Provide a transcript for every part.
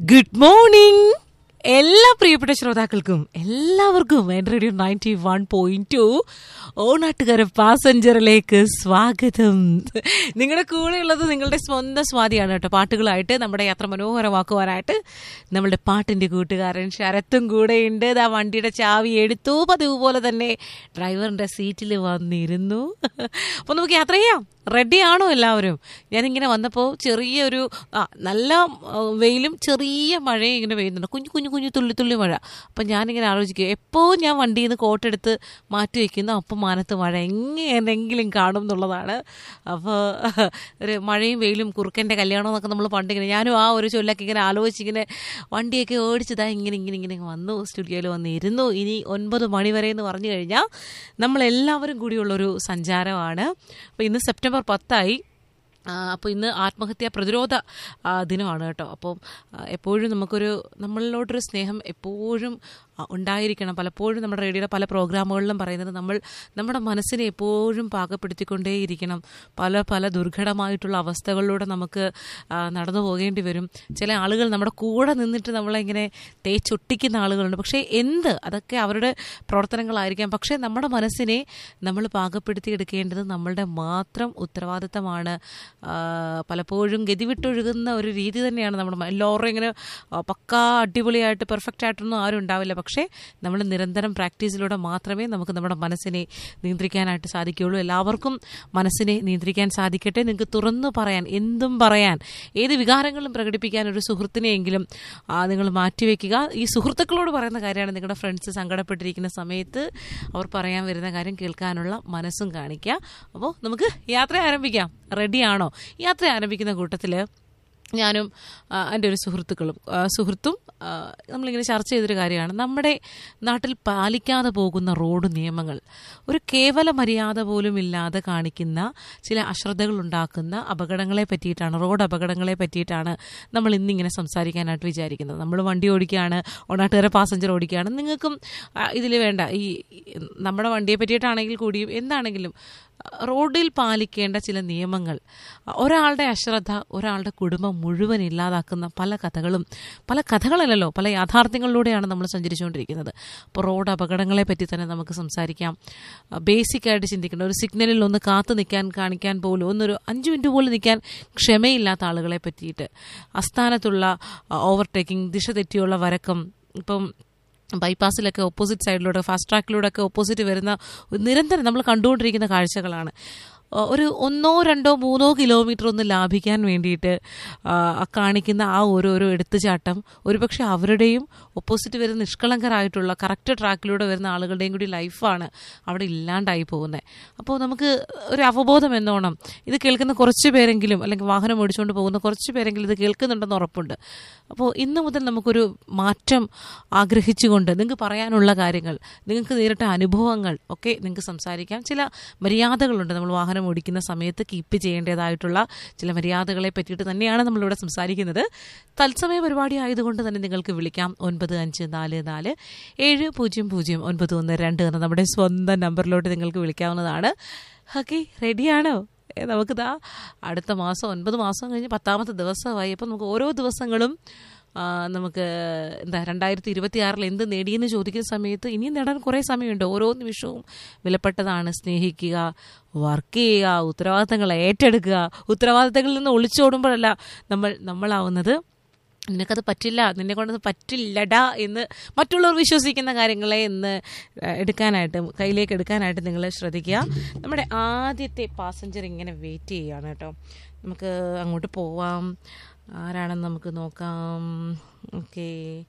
Good morning എല്ലാ പ്രിയപ്പെട്ട ശ്രോതാക്കൾക്കും എല്ലാവർക്കും എൻ്റെ radio ninety one point two Onattukara പാസഞ്ചറിലേക്ക് സ്വാഗതം നിങ്ങളുടെ കൂടെ ഉള്ളത് നിങ്ങളുടെ സ്വന്തം സ്വാതിയാണ് കേട്ടോ പാട്ടുകളായിട്ട് നമ്മുടെ യാത്ര മനോഹരമാക്കുവാനായിട്ട് നമ്മുടെ പാട്ടിൻ്റെ കൂട്ടുകാരൻ ശരത്തും കൂടെയുണ്ട് ആ വണ്ടിയുടെ ചാവി എടുത്തു പതിവ് പോലെ തന്നെ ഡ്രൈവറിൻ്റെ സീറ്റിൽ വന്നിരുന്നു അപ്പോൾ നമുക്ക് യാത്ര ചെയ്യാം റെഡി ആണോ എല്ലാവരും ഞാനിങ്ങനെ വന്നപ്പോൾ ചെറിയൊരു ആ നല്ല ആ, വെയിലും ചെറിയ മഴയും ഇങ്ങനെ പെയ്യുന്നുണ്ട് കുഞ്ഞു കുഞ്ഞു കുഞ്ഞു തുള്ളി തുള്ളി മഴ അപ്പം ഞാനിങ്ങനെ ആലോചിക്കുക എപ്പോൾ ഞാൻ വണ്ടിയിൽ നിന്ന് കോട്ടെടുത്ത് മാറ്റി വയ്ക്കുന്നു അപ്പം മാനത്ത് മഴ എങ്ങനെയെങ്കിലും കാണും എന്നുള്ളതാണ് അപ്പോൾ ഒരു മഴയും വെയിലും കുറുക്കൻ്റെ കല്യാണം എന്നൊക്കെ നമ്മൾ പണ്ടിങ്ങനെ ഞാനും ആ ഒരു ചൊല്ലൊക്കെ ഇങ്ങനെ ആലോചിച്ചിങ്ങനെ വണ്ടിയൊക്കെ ഓടിച്ചതാ ഇങ്ങനെ ഇങ്ങനെ ഇങ്ങനെ വന്നു സ്റ്റുഡിയോയിൽ വന്ന് ഇരുന്നു ഇനി ഒൻപത് മണി വരെ എന്ന് പറഞ്ഞു കഴിഞ്ഞാൽ നമ്മളെല്ലാവരും കൂടിയുള്ളൊരു സഞ്ചാരമാണ് അപ്പോൾ ഇന്ന് സെപ്റ്റംബർ പത്തായി അപ്പോൾ ഇന്ന് ആത്മഹത്യാ പ്രതിരോധ ആ, ദിനമാണ് കേട്ടോ അപ്പം ആ, എപ്പോഴും നമുക്കൊരു നമ്മളിലോട്ടൊരു സ്നേഹം എപ്പോഴും ആ, ഉണ്ടായിരിക്കണം പലപ്പോഴും നമ്മുടെ റേഡിയോയുടെ പല പ്രോഗ്രാമുകളിലും പറയുന്നത് നമ്മൾ നമ്മുടെ മനസ്സിനെ എപ്പോഴും പാകപ്പെടുത്തിക്കൊണ്ടേയിരിക്കണം പല പല ദുർഘടമായിട്ടുള്ള അവസ്ഥകളിലൂടെ നമുക്ക് ആ, നടന്നു പോകേണ്ടി വരും ചില ആളുകൾ നമ്മുടെ കൂടെ നിന്നിട്ട് നമ്മളെ ഇങ്ങനെ തേച്ചൊട്ടിക്കുന്ന ആളുകളുണ്ട് പക്ഷേ എന്ത് അതൊക്കെ അവരുടെ പ്രവർത്തനങ്ങളായിരിക്കാം പക്ഷേ നമ്മുടെ മനസ്സിനെ നമ്മൾ പാകപ്പെടുത്തിയെടുക്കേണ്ടത് നമ്മളുടെ മാത്രം ഉത്തരവാദിത്തമാണ് ആ, പലപ്പോഴും ഗതിവിട്ടൊഴുകുന്ന ഒരു രീതി തന്നെയാണ് നമ്മുടെ മ- എല്ലാവരും ഇങ്ങനെ ആ, പക്കാ അടിപൊളിയായിട്ട് പെർഫെക്റ്റ് ആയിട്ടൊന്നും ആരും ഉണ്ടാവില്ല പക്ഷേ നമ്മൾ നിരന്തരം പ്രാക്ടീസിലൂടെ മാത്രമേ നമുക്ക് നമ്മുടെ മനസ്സിനെ നിയന്ത്രിക്കാനായിട്ട് സാധിക്കുകയുള്ളൂ എല്ലാവർക്കും മനസ്സിനെ നിയന്ത്രിക്കാൻ സാധിക്കട്ടെ നിങ്ങൾക്ക് തുറന്നു പറയാൻ എന്തും പറയാൻ ഏത് വികാരങ്ങളും പ്രകടിപ്പിക്കാൻ ഒരു സുഹൃത്തിനെയെങ്കിലും ആ, നിങ്ങൾ മാറ്റിവെക്കുക ഈ സുഹൃത്തുക്കളോട് പറയുന്ന കാര്യമാണ് നിങ്ങളുടെ ഫ്രണ്ട്സ് സങ്കടപ്പെട്ടിരിക്കുന്ന സമയത്ത് അവർ പറയാൻ വരുന്ന കാര്യം കേൾക്കാനുള്ള മനസ്സും കാണിക്കുക അപ്പോൾ നമുക്ക് യാത്ര ആരംഭിക്കാം റെഡിയാണോ യാത്ര ആരംഭിക്കുന്ന കൂട്ടത്തിൽ ഞാനും ആ, എൻ്റെ ഒരു സുഹൃത്തുക്കളും ആ, സുഹൃത്തും ആ, നമ്മളിങ്ങനെ ചർച്ച ചെയ്തൊരു കാര്യമാണ് നമ്മുടെ നാട്ടിൽ പാലിക്കാതെ പോകുന്ന റോഡ് നിയമങ്ങൾ ഒരു കേവല മര്യാദ പോലും ഇല്ലാതെ കാണിക്കുന്ന ചില അശ്രദ്ധകൾ ഉണ്ടാക്കുന്ന അപകടങ്ങളെ പറ്റിയിട്ടാണ് റോഡ് അപകടങ്ങളെ പറ്റിയിട്ടാണ് നമ്മൾ ഇന്നിങ്ങനെ സംസാരിക്കാനായിട്ട് വിചാരിക്കുന്നത് നമ്മൾ വണ്ടി ഓടിക്കുകയാണ് ഒന്നാട്ടുകാരെ പാസഞ്ചർ ഓടിക്കുകയാണ് നിങ്ങൾക്കും ഇതിൽ വേണ്ട ഈ നമ്മുടെ വണ്ടിയെ പറ്റിയിട്ടാണെങ്കിൽ കൂടിയും എന്താണെങ്കിലും റോഡിൽ പാലിക്കേണ്ട ചില നിയമങ്ങൾ ഒരാളുടെ അശ്രദ്ധ ഒരാളുടെ കുടുംബം മുഴുവൻ ഇല്ലാതാക്കുന്ന പല കഥകളും പല കഥകളല്ലല്ലോ പല യാഥാർത്ഥ്യങ്ങളിലൂടെയാണ് നമ്മൾ സഞ്ചരിച്ചുകൊണ്ടിരിക്കുന്നത് അപ്പോൾ റോഡ് അപകടങ്ങളെ പറ്റി തന്നെ നമുക്ക് സംസാരിക്കാം ബേസിക് ആയിട്ട് ചിന്തിക്കേണ്ട ഒരു സിഗ്നലിൽ ഒന്ന് കാത്തു നിൽക്കാൻ കാണിക്കാൻ പോലും ഒന്നൊരു അഞ്ച് മിനിറ്റ് പോലും നിൽക്കാൻ ക്ഷമയില്ലാത്ത ആളുകളെ പറ്റിയിട്ട് അസ്ഥാനത്തുള്ള ഓവർടേക്കിംഗ് ദിശ തെറ്റിയുള്ള വരക്കം ഇപ്പം ബൈപ്പാസിലൊക്കെ ഓപ്പോസിറ്റ് സൈഡിലൂടെ ഫാസ്റ്റ് ട്രാക്കിലൂടെ ഒക്കെ ഓപ്പോസിറ്റ് വരുന്ന നിരന്തരം നമ്മൾ കണ്ടുകൊണ്ടിരിക്കുന്ന കാഴ്ചകളാണ് ആ, ഒരു ഒന്നോ രണ്ടോ മൂന്നോ കിലോമീറ്റർ ഒന്ന് ലാഭിക്കാൻ വേണ്ടിയിട്ട് ആ, കാണിക്കുന്ന ആ ഓരോരോ എടുത്തുചാട്ടം ഒരുപക്ഷെ അവരുടെയും ഓപ്പോസിറ്റ് വരുന്ന നിഷ്കളങ്കരായിട്ടുള്ള കറക്റ്റ് ട്രാക്കിലൂടെ വരുന്ന ആളുകളുടെയും കൂടി ലൈഫാണ് അവിടെ ഇല്ലാണ്ടായി പോകുന്നത് അപ്പോൾ നമുക്ക് ഒരു അവബോധം എന്നോണം ഇത് കേൾക്കുന്ന കുറച്ച് പേരെങ്കിലും അല്ലെങ്കിൽ വാഹനം ഓടിച്ചുകൊണ്ട് പോകുന്ന കുറച്ച് പേരെങ്കിലും ഇത് കേൾക്കുന്നുണ്ടെന്ന് ഉറപ്പുണ്ട് അപ്പോൾ ഇന്ന് മുതൽ നമുക്കൊരു മാറ്റം ആഗ്രഹിച്ചുകൊണ്ട് നിങ്ങൾക്ക് പറയാനുള്ള കാര്യങ്ങൾ നിങ്ങൾക്ക് നേരിട്ട അനുഭവങ്ങൾ ഒക്കെ നിങ്ങൾക്ക് സംസാരിക്കാം ചില മര്യാദകളുണ്ട് നമ്മൾ വാഹനം ഓടിക്കുന്ന സമയത്ത് കീപ്പ് ചെയ്യേണ്ടതായിട്ടുള്ള ചില മര്യാദകളെ പറ്റിയിട്ട് തന്നെയാണ് നമ്മളിവിടെ സംസാരിക്കുന്നത് തത്സമയ പരിപാടി ആയതുകൊണ്ട് തന്നെ നിങ്ങൾക്ക് വിളിക്കാം ഒൻപത് അഞ്ച് നാല് നാല് ഏഴ് പൂജ്യം പൂജ്യം ഒൻപത് ഒന്ന് രണ്ട് എന്ന നമ്മുടെ സ്വന്തം നമ്പറിലോട്ട് നിങ്ങൾക്ക് വിളിക്കാവുന്നതാണ് ഓക്കെ റെഡിയാണോ ഏ, നമുക്കിതാ അടുത്ത മാസം ഒൻപത് മാസം കഴിഞ്ഞ് പത്താമത്തെ ദിവസമായി അപ്പം നമുക്ക് ഓരോ ദിവസങ്ങളും ആ, നമുക്ക് എന്താ രണ്ടായിരത്തി ഇരുപത്തി ആറിൽ എന്ത് നേടിയെന്ന് ചോദിക്കുന്ന സമയത്ത് ഇനിയും നേടാൻ കുറേ സമയമുണ്ട് ഓരോ നിമിഷവും വിലപ്പെട്ടതാണ് സ്നേഹിക്കുക വർക്ക് ചെയ്യുക ഉത്തരവാദിത്തങ്ങൾ ഏറ്റെടുക്കുക ഉത്തരവാദിത്തങ്ങളിൽ നിന്ന് ഒളിച്ചോടുമ്പോഴല്ല നമ്മൾ നമ്മളാവുന്നത് നിനക്കത് പറ്റില്ല നിന്നെ കൊണ്ടത് പറ്റില്ലടാ എന്ന് മറ്റുള്ളവർ വിശ്വസിക്കുന്ന കാര്യങ്ങളെ എന്ന് ഏഹ്, എടുക്കാനായിട്ട് കയ്യിലേക്ക് എടുക്കാനായിട്ട് നിങ്ങൾ ശ്രദ്ധിക്കുക നമ്മുടെ ആദ്യത്തെ പാസഞ്ചർ ഇങ്ങനെ വെയിറ്റ് ചെയ്യുകയാണ് കേട്ടോ നമുക്ക് അങ്ങോട്ട് പോവാം ആരാണെന്ന് നമുക്ക് നോക്കാം ഓക്കേ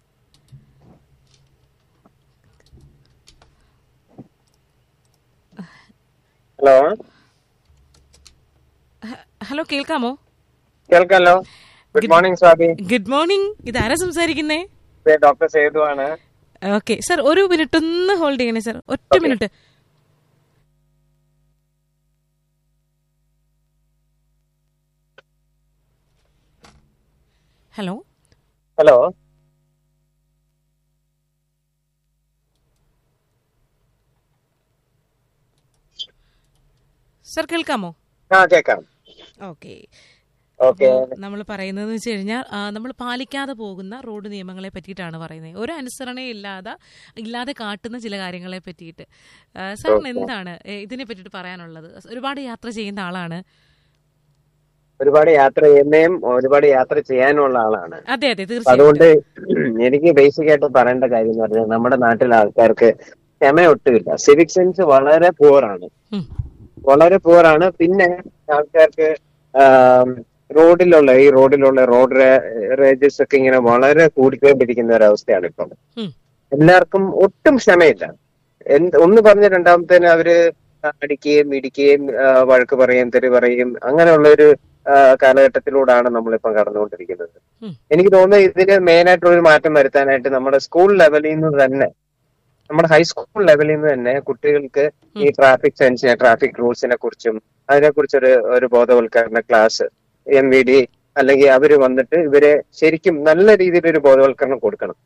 ഹലോ ഹലോ കേൾക്കാമോ കേൾക്കാലോ good morning Swathi good morning ഇതാരാ സംസാരിക്കുന്നേ ഇത് ഡോക്ടർ സേതു ആണ് ഓക്കെ സർ ഒരു മിനിറ്റ് ഒന്ന് ഹോൾഡ് ചെയ്യണേ സർ ഒറ്റ മിനിറ്റ് ഹലോ ഹലോ സർ കേൾക്കാമോ ആ കേൾക്കാം ഓക്കെ ഓക്കെ നമ്മൾ പറയുന്നത് വെച്ച് കഴിഞ്ഞാൽ നമ്മൾ പാലിക്കാതെ പോകുന്ന റോഡ് നിയമങ്ങളെ പറ്റിയിട്ടാണ് പറയുന്നത് ഒരു അനുസരണയും ഇല്ലാതെ ഇല്ലാതെ കാട്ടുന്ന ചില കാര്യങ്ങളെ പറ്റിയിട്ട് ആ, സാറിന് എന്താണ് ഏ, ഇതിനെ പറ്റിയിട്ട് പറയാനുള്ളത് ഒരുപാട് യാത്ര ചെയ്യുന്ന ആളാണ് ഒരുപാട് യാത്ര ചെയ്യുന്നതും ഒരുപാട് യാത്ര ചെയ്യാനുള്ള ആളാണ് അതെ അതെ അപ്പൊ തീർച്ചയായും അതുകൊണ്ട് എനിക്ക് ബേസിക് ആയിട്ട് പറയേണ്ട കാര്യം എന്ന് പറഞ്ഞാൽ നമ്മുടെ നാട്ടിലെ ആൾക്കാർക്ക് ക്ഷമ ഒട്ടുമില്ല സിവിക് സെൻസ് വളരെ പുവറാണ് ഉം. വളരെ പുവറാണ് പിന്നെ ആൾക്കാർക്ക് ആം, റോഡിലുള്ള ഈ റോഡിലുള്ള റോഡ് റേജസ് ഒക്കെ ഇങ്ങനെ വളരെ കൂടിക്കൊണ്ടിരിക്കുന്ന ഒരു അവസ്ഥയാണ് ഇപ്പം ഉം. എല്ലാവർക്കും ഒട്ടും ക്ഷമയില്ല എന്ത് ഒന്ന് പറഞ്ഞ രണ്ടാമത്തേന് അവര് അടിക്കുകയും ഇടിക്കുകയും ആ, വഴക്ക് പറയും തെറി പറയും അങ്ങനെയുള്ള ഒരു ആ, കാലഘട്ടത്തിലൂടെയാണ് നമ്മളിപ്പം കടന്നുകൊണ്ടിരിക്കുന്നത് ഉം. എനിക്ക് തോന്നുന്നത് ഇതിന് മെയിൻ ആയിട്ടുള്ള ഒരു മാറ്റം വരുത്താനായിട്ട് നമ്മുടെ സ്കൂൾ ലെവലിൽ നിന്ന് തന്നെ നമ്മുടെ ഹൈസ്കൂൾ ലെവലിൽ നിന്ന് തന്നെ കുട്ടികൾക്ക് ഈ ട്രാഫിക് സെൻസിനെ ട്രാഫിക് റൂൾസിനെ കുറിച്ചും അതിനെക്കുറിച്ചൊരു ഒരു ബോധവൽക്കരണ ക്ലാസ് എം വി ഡി അല്ലെങ്കിൽ അവര് വന്നിട്ട് ഇവരെ ശരിക്കും നല്ല രീതിയിൽ ഒരു ബോധവൽക്കരണം കൊടുക്കണം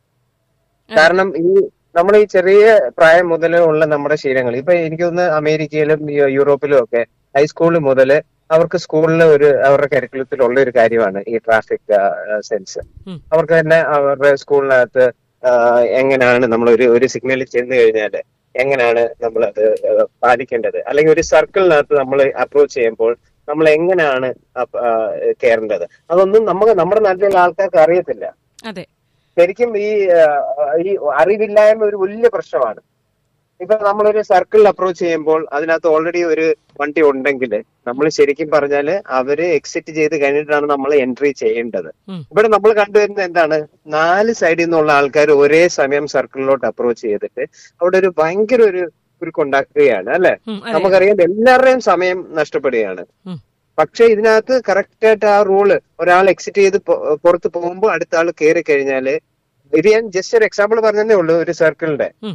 കാരണം ഈ നമ്മൾ ഈ ചെറിയ പ്രായം മുതൽ ഉള്ള നമ്മുടെ ശീലങ്ങൾ ഇപ്പൊ എനിക്ക് തോന്നുന്നു അമേരിക്കയിലും യു- യൂറോപ്പിലും ഒക്കെ ഹൈസ്കൂളിൽ മുതൽ അവർക്ക് സ്കൂളിൽ ഒരു അവരുടെ കരിക്കുലത്തിലുള്ള ഒരു കാര്യമാണ് ഈ ട്രാഫിക് സെൻസ് ഉം. അവർക്ക് തന്നെ അവരുടെ സ്കൂളിനകത്ത് ആ, എങ്ങനെയാണ് നമ്മൾ ഒരു ഒരു സിഗ്നലിൽ ചെന്ന് കഴിഞ്ഞാൽ എങ്ങനെയാണ് നമ്മൾ അത് പാലിക്കേണ്ടത് അല്ലെങ്കിൽ ഒരു സർക്കിളിനകത്ത് നമ്മൾ അപ്രോച്ച് ചെയ്യുമ്പോൾ നമ്മൾ എങ്ങനെയാണ് അപ്പ- ആ, കയറേണ്ടത് അതൊന്നും നമുക്ക് നമ്മുടെ നാട്ടിലുള്ള ആൾക്കാർക്ക് അറിയത്തില്ല അതെ ശരിക്കും ഈ ആ, ഈ അറിവില്ലായ്മ ഒരു വലിയ പ്രശ്നമാണ് ഇപ്പൊ നമ്മളൊരു സർക്കിളിൽ അപ്രോച്ച് ചെയ്യുമ്പോൾ അതിനകത്ത് ഓൾറെഡി ഒരു വണ്ടി ഉണ്ടെങ്കിൽ നമ്മൾ ശരിക്കും പറഞ്ഞാല് അവര് എക്സിറ്റ് ചെയ്ത് കഴിഞ്ഞിട്ടാണ് നമ്മൾ എൻട്രി ചെയ്യേണ്ടത് ഉം. ഇവിടെ നമ്മൾ കണ്ടുവരുന്നത് എന്താണ് നാല് സൈഡിൽ നിന്നുള്ള ആൾക്കാർ ഒരേ സമയം സർക്കിളിലോട്ട് അപ്രോച്ച് ചെയ്തിട്ട് അവിടെ ഒരു ഭയങ്കര ഒരു കുരുക്കുണ്ടാക്കുകയാണ് അല്ലെ ഉം, അതെ നമുക്കറിയാം എല്ലാവരുടെയും സമയം നഷ്ടപ്പെടുകയാണ് ഉം. പക്ഷെ ഇതിനകത്ത് കറക്റ്റ് ആയിട്ട് ആ റൂള് ഒരാൾ എക്സിറ്റ് ചെയ്ത് പൊ- പുറത്ത് പോകുമ്പോൾ അടുത്ത ആൾ കയറി കഴിഞ്ഞാല് ഇത് ഞാൻ ജസ്റ്റ് ഒരു എക്സാമ്പിൾ പറഞ്ഞതേ ഉള്ളൂ ഒരു സർക്കിളിന്റെ ഉം.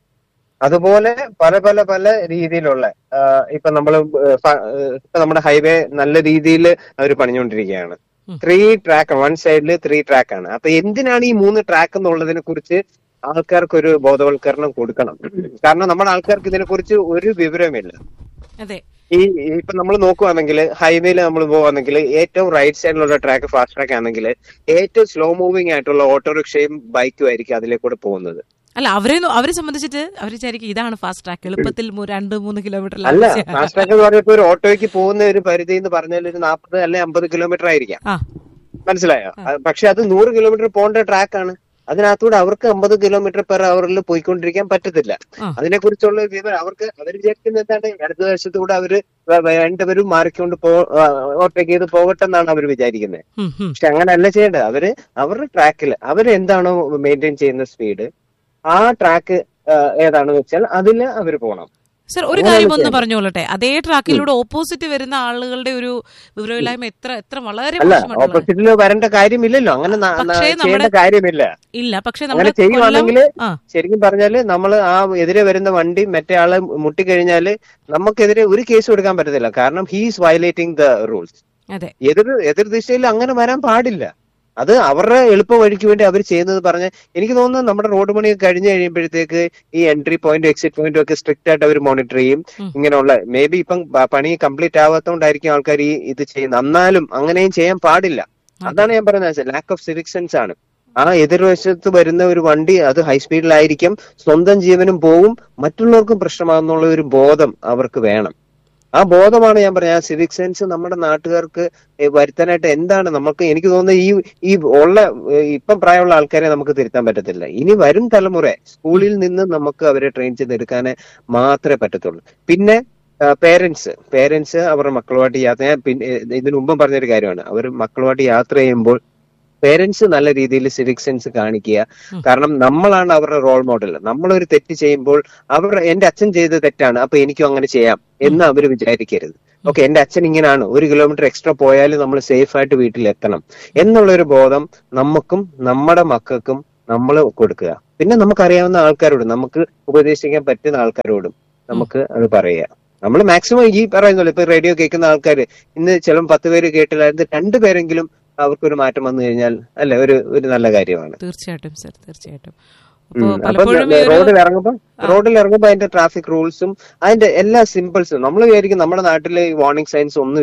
അതുപോലെ പല പല പല രീതിയിലുള്ള ആ, ഇപ്പൊ നമ്മൾ ഇപ്പൊ നമ്മുടെ ഹൈവേ നല്ല രീതിയിൽ അവർ പണിഞ്ഞുകൊണ്ടിരിക്കുകയാണ് ഉം. ത്രീ ട്രാക്ക് വൺ സൈഡിൽ ത്രീ ട്രാക്ക് ആണ് അപ്പൊ എന്തിനാണ് ഈ മൂന്ന് ട്രാക്ക് എന്നുള്ളതിനെ കുറിച്ച് ആൾക്കാർക്ക് ഒരു ബോധവൽക്കരണം കൊടുക്കണം കാരണം നമ്മുടെ ആൾക്കാർക്ക് ഇതിനെ കുറിച്ച് ഒരു വിവരമില്ല അതെ ഈ ഇപ്പൊ നമ്മൾ നോക്കുവാണെങ്കിൽ ഹൈവേയിൽ നമ്മൾ പോവാണെങ്കിൽ ഏറ്റവും റൈറ്റ് സൈഡിലുള്ള ട്രാക്ക് ഫാസ്റ്റ് ട്രാക്ക് ആണെങ്കിൽ ഏറ്റവും സ്ലോ മൂവിംഗ് ആയിട്ടുള്ള ഓട്ടോറിക്ഷയും ബൈക്കും ആയിരിക്കും അതിലേക്കൂടെ പോകുന്നത് അല്ല അവരെ നോ- അവരെ സംബന്ധിച്ചിട്ട് അവർ വിചാരിക്കും ഇതാണ് ഫാസ്റ്റ് ട്രാക്ക് എളുപ്പത്തിൽ മു- രണ്ട് മൂന്ന് കിലോമീറ്റർ അല്ല ഫാസ്റ്റ് ട്രാക്ക് എന്ന് പറഞ്ഞപ്പോ ഒരു ഓട്ടോയ്ക്ക് പോകുന്ന ഒരു പരിധി എന്ന് പറഞ്ഞാൽ ഒരു നാൽപ്പത് അല്ലെ അമ്പത് കിലോമീറ്റർ ആയിരിക്കാം ആ മനസ്സിലായോ അത് പക്ഷെ അത് നൂറ് കിലോമീറ്റർ പോകേണ്ട ട്രാക്കാണ് അതിനകത്തൂടെ അവർക്ക് അമ്പത് കിലോമീറ്റർ പെർ അവറിൽ പോയിക്കൊണ്ടിരിക്കാൻ പറ്റത്തില്ല ആ. അതിനെ കുറിച്ചുള്ള വിവരം അവർക്ക് അവർ വിചാരിക്കുന്നത് എന്താണ് അടുത്ത വശത്തൂടെ അവര് വ- വ- രണ്ടുപേരും മാറിക്കൊണ്ട് പോ ഓവർടേക്ക് ചെയ്ത് പോകട്ടെ എന്നാണ് അവർ വിചാരിക്കുന്നത് ഉം, ഉം. പക്ഷെ അങ്ങനെയല്ല ചെയ്യേണ്ടത് അവര് അവരുടെ ട്രാക്കിൽ അവരെന്താണോ മെയിൻറ്റെയിൻ ചെയ്യുന്ന സ്പീഡ് ആ ട്രാക്ക് ഏതാണെന്ന് വെച്ചാൽ അതിൽ അവർ പോകണം സർ ഒരു കാര്യം ഒന്ന് പറഞ്ഞോളട്ടെ അതേ ട്രാക്കിലൂടെ ഓപ്പോസിറ്റ് വരുന്ന ആളുകളുടെ ഒരു വിവരമില്ലായ്മ എത്ര എത്ര വളരെ അല്ല മോശമായിട്ടുള്ള ഓപ്പോസിറ്റിൽ വരേണ്ട കാര്യമില്ലല്ലോ അങ്ങനെ ന- ന- പക്ഷേ ചെയ്യേണ്ട നമ്മുടെ- കാര്യമില്ല ഇല്ല പക്ഷെ അങ്ങനെ നമ്മുടെ ചെയ്യുവാണെങ്കിൽ ആ ശരിക്കും പറഞ്ഞാല് നമ്മൾ ആ എതിരെ വരുന്ന വണ്ടി മറ്റേ ആളെ മുട്ടിക്കഴിഞ്ഞാല് നമുക്കെതിരെ ഒരു കേസ് കൊടുക്കാൻ പറ്റത്തില്ല കാരണം ഹീസ് വയലേറ്റിംഗ് ദ റൂൾസ് അതെ എതിർ എതിർ ദിശയിൽ അങ്ങനെ വരാൻ പാടില്ല അത് അവരുടെ എളുപ്പ വഴിക്ക് വേണ്ടി അവർ ചെയ്യുന്നത് പറഞ്ഞ എനിക്ക് തോന്നുന്നു നമ്മുടെ റോഡ് പണി കഴിഞ്ഞ് കഴിയുമ്പോഴത്തേക്ക് ഈ എൻട്രി പോയിന്റ് എക്സിറ്റ് പോയിന്റും ഒക്കെ സ്ട്രിക്റ്റ് ആയിട്ട് അവർ മോണിറ്റർ ചെയ്യും ഉം. ഇങ്ങനെയുള്ള മേ ബി ഇപ്പം പ- പണി കംപ്ലീറ്റ് ആവാത്തോണ്ടായിരിക്കും ആൾക്കാർ ഈ ഇത് ചെയ്യുന്നത് എന്നാലും അങ്ങനെയും ചെയ്യാൻ പാടില്ല അതാണ് ഞാൻ പറയുന്നത് ലാക്ക് ഓഫ് സിവിക് സെൻസ് ആണ് ആ എതിർവശത്ത് വരുന്ന ഒരു വണ്ടി അത് ഹൈ സ്പീഡിലായിരിക്കും സ്വന്തം ജീവനും പോവും മറ്റുള്ളവർക്കും പ്രശ്നമാകുന്നുള്ള ഒരു ബോധം അവർക്ക് വേണം ആ ബോധമാണ് ഞാൻ പറഞ്ഞത് ആ സിവിക് സെൻസ് നമ്മുടെ നാട്ടുകാർക്ക് ഏ, വരുത്താനായിട്ട് എന്താണ് നമുക്ക് എനിക്ക് തോന്നുന്നത് ഈ ഈ ഉള്ള ഏ, ഇപ്പം പ്രായമുള്ള ആൾക്കാരെ നമുക്ക് തിരുത്താൻ പറ്റത്തില്ല ഇനി വരും തലമുറ സ്കൂളിൽ നിന്ന് നമുക്ക് അവരെ ട്രെയിൻ ചെയ്തെടുക്കാനേ മാത്രമേ പറ്റത്തുള്ളൂ പിന്നെ പേരൻസ് പേരൻസ് അവരുടെ മക്കളുമായിട്ട് യാത്ര ഞാൻ പിന്നെ ഏ, ഇതിനു മുമ്പും പറഞ്ഞൊരു കാര്യമാണ് അവർ മക്കളുമായിട്ട് യാത്ര ചെയ്യുമ്പോൾ പേരൻസ് നല്ല രീതിയിൽ സിവിക് സെൻസ് കാണിക്കുക കാരണം നമ്മളാണ് അവരുടെ റോൾ മോഡൽ നമ്മളൊരു തെറ്റ് ചെയ്യുമ്പോൾ അവർ എന്റെ അച്ഛൻ ചെയ്ത തെറ്റാണ് അപ്പൊ എനിക്കും അങ്ങനെ ചെയ്യാം എന്ന് അവർ വിചാരിക്കരുത് ഓക്കെ എന്റെ അച്ഛൻ ഇങ്ങനെയാണ് ഒരു കിലോമീറ്റർ എക്സ്ട്രാ പോയാലും നമ്മൾ സേഫ് ആയിട്ട് വീട്ടിലെത്തണം എന്നുള്ളൊരു ബോധം നമുക്കും നമ്മുടെ മക്കൾക്കും നമ്മൾ കൊടുക്കുക പിന്നെ നമുക്കറിയാവുന്ന ആൾക്കാരോട് നമുക്ക് ഉപദേശിക്കാൻ പറ്റുന്ന ആൾക്കാരോടും നമുക്ക് അത് പറയുക നമ്മൾ മാക്സിമം ഈ പറയുന്നല്ലോ ഇപ്പൊ റേഡിയോ കേൾക്കുന്ന ആൾക്കാർ ഇന്ന് ചിലപ്പോൾ പത്ത് പേര് കേട്ടില്ലായിരുന്നു രണ്ടുപേരെങ്കിലും അവർക്കൊരു മാറ്റം വന്നു കഴിഞ്ഞാൽ അല്ലെ ഒരു ഒരു നല്ല കാര്യമാണ് തീർച്ചയായിട്ടും സർ തീർച്ചയായിട്ടും അപ്പോ ഉം. അപ്പൊ പലപ്പോഴും ഈ ഒരു- റോഡിൽ ഇറങ്ങുമ്പോ റോഡിൽ ഇറങ്ങുമ്പോ അതിന്റെ ട്രാഫിക് റൂൾസും അതിന്റെ എല്ലാ സിമ്പിൾസും നമ്മൾ വിചാരിക്കും നമ്മുടെ നാട്ടില് വാർണിംഗ് സൈൻസ് ഒന്നുമില്ല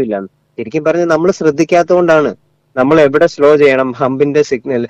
ശരിക്കും പറഞ്ഞ് നമ്മൾ ശ്രദ്ധിക്കാത്തതുകൊണ്ടാണ് നമ്മൾ എവിടെ സ്ലോ ചെയ്യണം ഹമ്പിന്റെ സിഗ്നൽ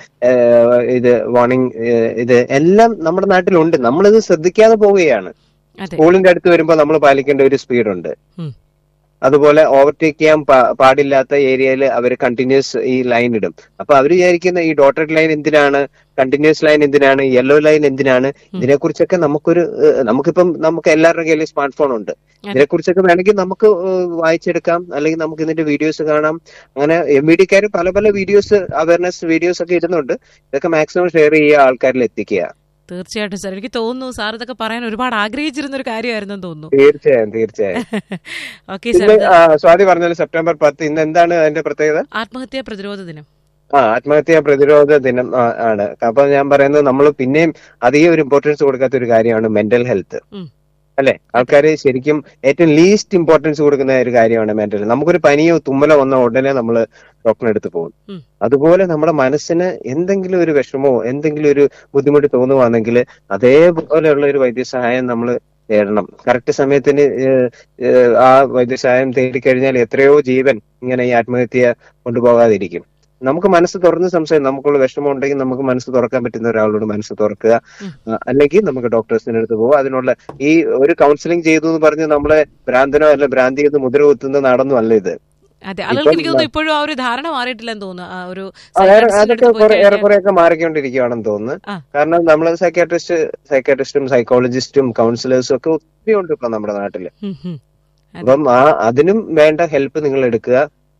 ഇത് വാർണിംഗ് ഇത് എല്ലാം നമ്മുടെ നാട്ടിലുണ്ട് നമ്മളിത് ശ്രദ്ധിക്കാതെ പോവുകയാണ് അതെ സ്കൂളിന്റെ അടുത്ത് വരുമ്പോൾ നമ്മൾ പാലിക്കേണ്ട ഒരു സ്പീഡുണ്ട് ഉം. അതുപോലെ ഓവർടേക്ക് ചെയ്യാൻ പാ- പാടില്ലാത്ത ഏരിയയിൽ അവർ കണ്ടിന്യൂസ് ഈ ലൈൻ ഇടും അപ്പൊ അവർ വിചാരിക്കുന്ന ഈ ഡോട്ടഡ് ലൈൻ എന്തിനാണ് കണ്ടിന്യൂസ് ലൈൻ എന്തിനാണ് യെല്ലോ ലൈൻ എന്തിനാണ് ഇതിനെക്കുറിച്ചൊക്കെ നമുക്കൊരു ഏഹ്, നമുക്കിപ്പം നമുക്ക് എല്ലാവരുടെ കയ്യിൽ സ്മാർട്ട് ഫോൺ ഉണ്ട് ഇതിനെക്കുറിച്ചൊക്കെ വേണമെങ്കിൽ നമുക്ക് ഏഹ്, വായിച്ചെടുക്കാം അല്ലെങ്കിൽ നമുക്ക് ഇതിന്റെ വീഡിയോസ് കാണാം അങ്ങനെ എം വി ഡിക്കാർ പല പല വീഡിയോസ് അവയർനെസ് വീഡിയോസ് ഒക്കെ ഇടുന്നുണ്ട് ഇതൊക്കെ മാക്സിമം ഷെയർ ചെയ്യുക ആൾക്കാരിൽ എത്തിക്കുക തീർച്ചയായിട്ടും സാർ എനിക്ക് തോന്നുന്നു സാർ ഇതൊക്കെ പറയാൻ ഒരുപാട് ആഗ്രഹിച്ചിരുന്ന ഒരു കാര്യമായിരുന്നു തോന്നുന്നു തീർച്ചയായും തീർച്ചയായും ഓക്കെ സാർ ഇന്ന് ആ, സ്വാതി പറഞ്ഞാൽ സെപ്റ്റംബർ പത്ത് ഇന്ന് എന്താണ് അതിന്റെ പ്രത്യേകത ആത്മഹത്യാ പ്രതിരോധ ദിനം ആ ആത്മഹത്യാ പ്രതിരോധ ദിനം ആ, ആണ് അപ്പൊ ഞാൻ പറയുന്നത് നമ്മൾ പിന്നെയും അധികം ഒരു ഇമ്പോർട്ടൻസ് കൊടുക്കാത്ത ഒരു കാര്യമാണ് മെന്റൽ ഹെൽത്ത് ഉം. അല്ലെ ആൾക്കാർ ശരിക്കും ഏറ്റവും ലീസ്റ്റ് ഇമ്പോർട്ടൻസ് കൊടുക്കുന്ന ഒരു കാര്യമാണ് മെന്റൽ നമുക്കൊരു പനിയോ തുമ്മലോ വന്ന ഉടനെ നമ്മൾ ഡോക്ടറിന്റെ അടുത്ത് പോകും ഉം. അതുപോലെ നമ്മുടെ മനസ്സിന് എന്തെങ്കിലും ഒരു വിഷമോ എന്തെങ്കിലും ഒരു ബുദ്ധിമുട്ട് തോന്നുവാണെങ്കിൽ അതേപോലെയുള്ള ഒരു വൈദ്യസഹായം നമ്മൾ തേടണം കറക്റ്റ് സമയത്തിന് ഏഹ്, ഏഹ്, ആ വൈദ്യസഹായം തേടിക്കഴിഞ്ഞാൽ എത്രയോ ജീവൻ ഇങ്ങനെ ഈ ആത്മഹത്യ കൊണ്ടുപോകാതിരിക്കും നമുക്ക് മനസ്സ് തുറന്ന് സംസാരിക്കും നമുക്കുള്ള വിഷമം ഉണ്ടെങ്കിൽ നമുക്ക് മനസ്സ് തുറക്കാൻ പറ്റുന്ന ഒരാളോട് മനസ്സ് തുറക്കുക ഉം. ആ, അല്ലെങ്കിൽ നമുക്ക് ഡോക്ടേഴ്സിന്റെ അടുത്ത് പോകുക അതിനുള്ള ഈ ഒരു കൗൺസിലിംഗ് ചെയ്തു എന്ന് പറഞ്ഞ് നമ്മളെ ഭ്രാന്തനോ അല്ല ഭ്രാന്തി എന്ന് മുദ്ര കുത്തുന്ന നാടൊന്നും അല്ല ഇത് അതെ ആളുകൾക്ക് എനിക്ക് തോന്നുന്നു ഇപ്പോഴും ആ ഒരു ധാരണ മാറിയിട്ടില്ലെന്ന് തോന്നുന്നു ആ ഒരു ആ, ഏറെ- psychiatrist ന്റെ അതൊക്കെ അടുത്ത് പോയി കുറെ കഴിഞ്ഞാൽ- ഏറെക്കുറെയൊക്കെ മാറിക്കൊണ്ടിരിക്കുകയാണെന്ന് തോന്നുന്നു ആ. കാരണം നമ്മൾ സൈക്കാട്രിസ്റ്റ് സൈക്കാട്രിസ്റ്റും സൈക്കോളജിസ്റ്റും കൗൺസിലേഴ്സും ഒക്കെ ഒത്തിരി ഉണ്ട് ഇപ്പൊ നമ്മുടെ നാട്ടില് ഉം, ഉം. അതെ. അപ്പം ആ അതിനും വേണ്ട ഹെൽപ്പ് നിങ്ങൾ എടുക്കുക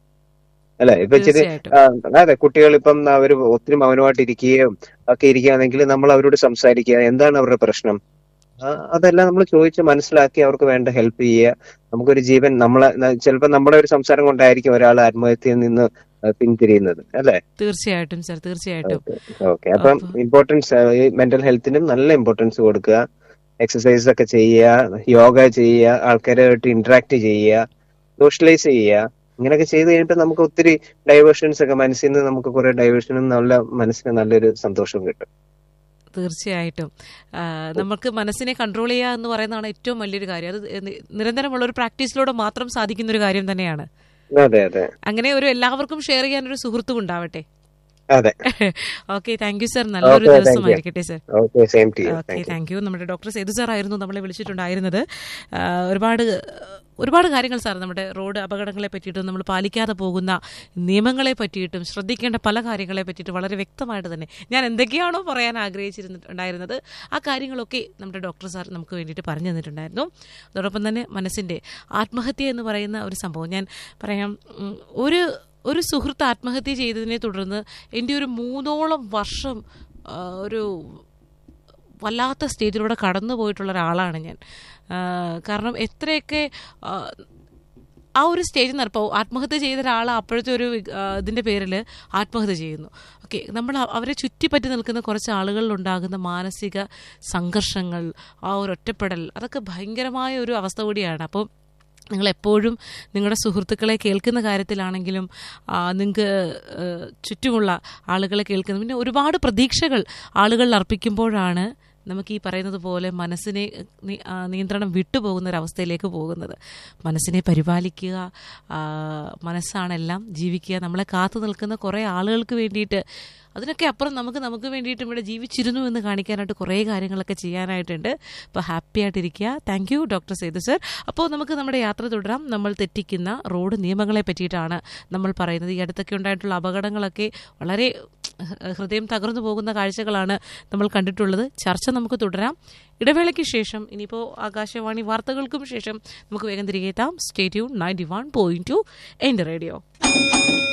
അല്ലെ ഇപ്പൊ ഇച്ചിരി തീർച്ചയായിട്ടും ആ, അതെ കുട്ടികൾ ഇപ്പം അവർ ഒത്തിരി മൗനമായിട്ട് ഇരിക്കുകയും ഒക്കെ ഇരിക്കുകയാണെങ്കിൽ നമ്മൾ അവരോട് സംസാരിക്കുക എന്താണ് അവരുടെ പ്രശ്നം ആ, അതെല്ലാം നമ്മൾ ചോദിച്ച് മനസ്സിലാക്കി അവർക്ക് വേണ്ട ഹെൽപ്പ് ചെയ്യുക നമുക്കൊരു ജീവൻ നമ്മളെ ചിലപ്പോൾ നമ്മുടെ ഒരു സംസാരം കൊണ്ടായിരിക്കും ഒരാൾ ആത്മഹത്യയിൽ നിന്ന് പിന്തിരിയുന്നത് അല്ലെ തീർച്ചയായിട്ടും സാർ തീർച്ചയായിട്ടും ഓക്കെ അപ്പം ഇമ്പോർട്ടൻസ് ഈ മെന്റൽ ഹെൽത്തിനും നല്ല ഇമ്പോർട്ടൻസ് കൊടുക്കുക എക്സസൈസ് ഒക്കെ ചെയ്യുക യോഗ ചെയ്യുക ആൾക്കാരുമായിട്ട് ഇന്ററാക്ട് ചെയ്യുക സോഷ്യലൈസ് ചെയ്യുക ഇങ്ങനെയൊക്കെ ചെയ്ത് കഴിഞ്ഞിട്ട് നമുക്ക് ഒത്തിരി ഡൈവേർഷൻസ് ഒക്കെ മനസ്സിൽ നിന്ന് നമുക്ക് കുറെ ഡൈവേർഷനും നല്ല മനസ്സിന് നല്ലൊരു സന്തോഷവും കിട്ടും തീർച്ചയായിട്ടും ആ, നമുക്ക് മനസ്സിനെ കൺട്രോൾ ചെയ്യുക എന്ന് പറയുന്നതാണ് ഏറ്റവും വലിയൊരു കാര്യം അത് നി- നിരന്തരമുള്ള ഒരു പ്രാക്ടീസിലൂടെ മാത്രം സാധിക്കുന്ന ഒരു കാര്യം തന്നെയാണ് അതെ അതെ അങ്ങനെ ഒരു എല്ലാവർക്കും ഷെയർ ചെയ്യാൻ ഒരു സുഹൃത്തും ഉണ്ടാവട്ടെ അതെ ഓക്കെ താങ്ക് യു സർ നല്ലൊരു Okay, thank you. ദിവസമായിരിക്കട്ടെ sir okay same to you okay thank you നമ്മുടെ ഡോക്ടർ സേതു സാർ ആയിരുന്നു നമ്മളെ വിളിച്ചിട്ടുണ്ടായിരുന്നത് ആ, ഒരുപാട് ഒരുപാട് കാര്യങ്ങൾ സാർ നമ്മുടെ റോഡ് അപകടങ്ങളെ പറ്റിയിട്ടും നമ്മൾ പാലിക്കാതെ പോകുന്ന നിയമങ്ങളെ പറ്റിയിട്ടും ശ്രദ്ധിക്കേണ്ട പല കാര്യങ്ങളെ പറ്റിയിട്ട് വളരെ വ്യക്തമായിട്ട് തന്നെ ഞാൻ എന്തൊക്കെയാണോ പറയാൻ ആഗ്രഹിച്ചിരുന്നിട്ടുണ്ടായിരുന്നത് ആ കാര്യങ്ങളൊക്കെ നമ്മുടെ ഡോക്ടർ സാർ നമുക്ക് വേണ്ടിയിട്ട് പറഞ്ഞു തന്നിട്ടുണ്ടായിരുന്നു അതോടൊപ്പം തന്നെ മനസ്സിൻ്റെ ആത്മഹത്യ എന്ന് പറയുന്ന ഒരു സംഭവം ഞാൻ പറയാം ഉം, ഒരു ഒരു സുഹൃത്ത് ആത്മഹത്യ ചെയ്തതിനെ തുടർന്ന് എൻ്റെ ഒരു മൂന്നോളം വർഷം ആ, ഒരു വല്ലാത്ത സ്റ്റേജിലൂടെ കടന്നു പോയിട്ടുള്ള ഒരാളാണ് ഞാൻ ആ, കാരണം എത്രയൊക്കെ ആ, ആ ഒരു സ്റ്റേജിൽ നിന്ന് ഇപ്പോൾ ആത്മഹത്യ ചെയ്ത ഒരാൾ അപ്പോഴത്തെ ഒരു ആ, ഇതിൻ്റെ പേരിൽ ആത്മഹത്യ ചെയ്യുന്നു ഓക്കെ നമ്മൾ അ- അവരെ ചുറ്റിപ്പറ്റി നിൽക്കുന്ന കുറച്ച് ആളുകളിൽ ഉണ്ടാകുന്ന മാനസിക സംഘർഷങ്ങൾ ആ ഒരു ഒറ്റപ്പെടൽ അതൊക്കെ ഭയങ്കരമായ ഒരു അവസ്ഥ കൂടിയാണ് അപ്പോൾ നിങ്ങൾ എപ്പോഴും നിങ്ങളുടെ സുഹൃത്തുക്കളെ കേൾക്കുന്ന കാര്യത്തിലാണെങ്കിലും നിങ്ങൾക്ക് ചുറ്റുമുള്ള ആളുകളെ കേൾക്കുന്ന പിന്നെ ഒരുപാട് പ്രതീക്ഷകൾ ആളുകളിൽ അർപ്പിക്കുമ്പോഴാണ് നമുക്ക് ഈ പറയുന്നത് പോലെ മനസ്സിനെ നി- ആ, നിയന്ത്രണം വിട്ടുപോകുന്ന ഒരവസ്ഥയിലേക്ക് പോകുന്നത് മനസ്സിനെ പരിപാലിക്കുക ആ, മനസ്സാണെല്ലാം ജീവിക്കുക നമ്മളെ കാത്തു നിൽക്കുന്ന കുറേ ആളുകൾക്ക് വേണ്ടിയിട്ട് അതിനൊക്കെ അപ്പുറം നമുക്ക് നമുക്ക് വേണ്ടിയിട്ടും ഇവിടെ ജീവിച്ചിരുന്നു എന്ന് കാണിക്കാനായിട്ട് കുറേ കാര്യങ്ങളൊക്കെ ചെയ്യാനായിട്ടുണ്ട് അപ്പോൾ ഹാപ്പി ആയിട്ടിരിക്കുക thank you doctor Sethu sir അപ്പോൾ നമുക്ക് നമ്മുടെ യാത്ര തുടരാം നമ്മൾ തെറ്റിക്കുന്ന റോഡ് നിയമങ്ങളെ പറ്റിയിട്ടാണ് നമ്മൾ പറയുന്നത് ഈ അടുത്തൊക്കെ ഉണ്ടായിട്ടുള്ള അപകടങ്ങളൊക്കെ വളരെ ഹൃദയം തകർന്നു പോകുന്ന കാഴ്ചകളാണ് നമ്മൾ കണ്ടിട്ടുള്ളത് ചർച്ച നമുക്ക് തുടരാം ഇടവേളയ്ക്ക് ശേഷം ഇനിയിപ്പോൾ ആകാശവാണി വാർത്തകൾക്കും ശേഷം നമുക്ക് വേഗം തിരികെ എത്താം stay tuned ninety one point two എൻ്റെ റേഡിയോ